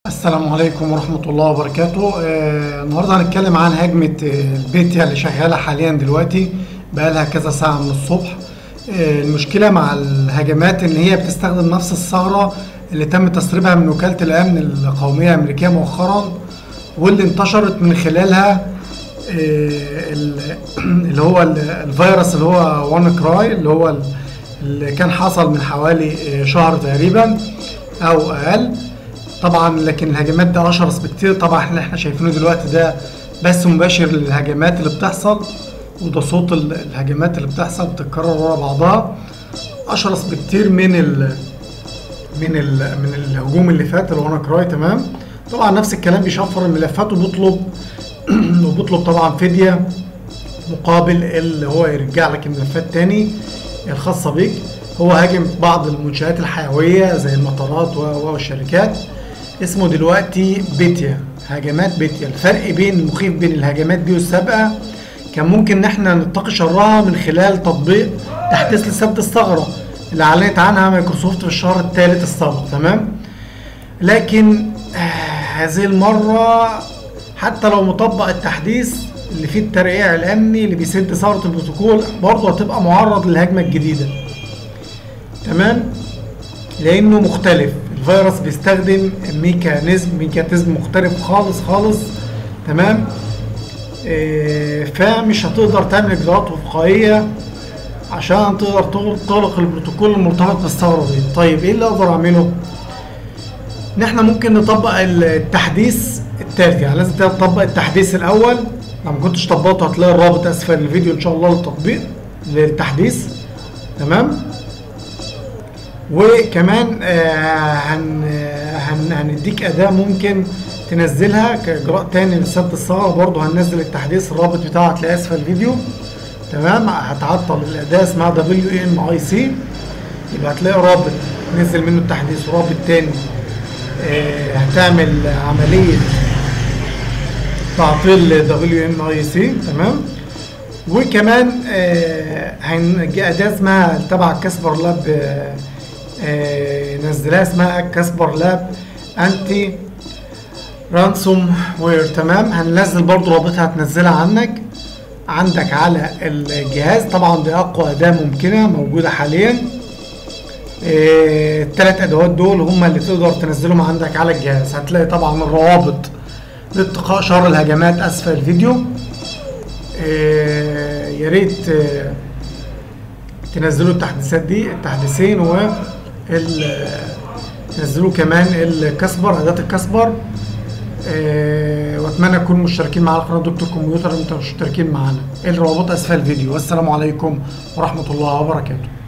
السلام عليكم ورحمة الله وبركاته آه النهاردة هنتكلم عن هجمة آه، البيتيا اللي شغالة حاليا دلوقتي بقالها كذا ساعة من الصبح آه المشكلة مع الهجمات إن هي بتستخدم نفس الثغرة اللي تم تسريبها من وكالة الأمن القومية الأمريكية مؤخرا واللي انتشرت من خلالها آه، ال- اللي هو ال- الفيروس اللي هو وان كراي اللي هو ال- اللي كان حصل من حوالي آه، شهر تقريبا او اقل طبعا لكن الهجمات ده اشرس بكتير طبعا اللي احنا شايفينه دلوقتي ده بث مباشر للهجمات اللي بتحصل وده صوت ال- الهجمات اللي بتحصل بتتكرر ورا بعضها اشرس بكتير من ال من ال من الهجوم اللي فات اللي هو كراي تمام طبعا نفس الكلام بيشفر الملفات وبيطلب وبيطلب طبعا فديه مقابل اللي هو يرجع لك الملفات تاني الخاصه بيك هو هاجم بعض المنشآت الحيويه زي المطارات و- و- والشركات اسمه دلوقتي بيتيا هجمات بيتيا الفرق بين المخيف بين الهجمات دي والسابقه كان ممكن ان احنا نتقي شرها من خلال تطبيق تحديث لسد الثغره اللي اعلنت عنها مايكروسوفت في الشهر الثالث السابق تمام لكن آه، هذه المرة حتى لو مطبق التحديث اللي فيه الترقيع الأمني اللي بيسد ثغرة البروتوكول برضه هتبقى معرض للهجمة الجديدة تمام لأنه مختلف الفيروس بيستخدم ميكانيزم ميكانيزم مختلف خالص خالص تمام آه، فمش هتقدر تعمل إجراءات وقائية عشان تقدر تغلق تغلق البروتوكول المرتبط بالثغرة دي طيب ايه اللي اقدر اعمله؟ ان احنا ممكن نطبق التحديث التالي يعني لازم تطبق التحديث الاول لو ما كنتش طبقته هتلاقي الرابط اسفل الفيديو ان شاء الله للتطبيق للتحديث تمام وكمان آه، هن هن هنديك اداه ممكن تنزلها كاجراء تاني لسد الثغره برضه هننزل التحديث الرابط بتاعه هتلاقيه اسفل الفيديو تمام هتعطل الاداه اسمها دبليو ام اي سي يبقى هتلاقي رابط نزل منه التحديث ورابط تاني آه، هتعمل عمليه تعطيل دبليو ام اي سي تمام وكمان آه، هنجي اداه اسمها تبع كاسبر لاب آه، آه، نزلها اسمها كاسبر لاب انتي رانسوم وير تمام هننزل برضو رابطها هتنزلها عنك عندك على الجهاز طبعا دي اقوى اداه ممكنه موجوده حاليا إيه، التلات ادوات دول هم اللي تقدر تنزلهم عندك على الجهاز هتلاقي طبعا الروابط لاتقاء شر الهجمات اسفل الفيديو إيه، يا ريت إيه، تنزلوا التحديثات دي التحديثين و ال- تنزلوا كمان الكسبر اداه الكسبر إيه، واتمنى تكونوا مشتركين معانا قناه دكتور كمبيوتر انتوا مشتركين معانا الروابط اسفل الفيديو والسلام عليكم ورحمه الله وبركاته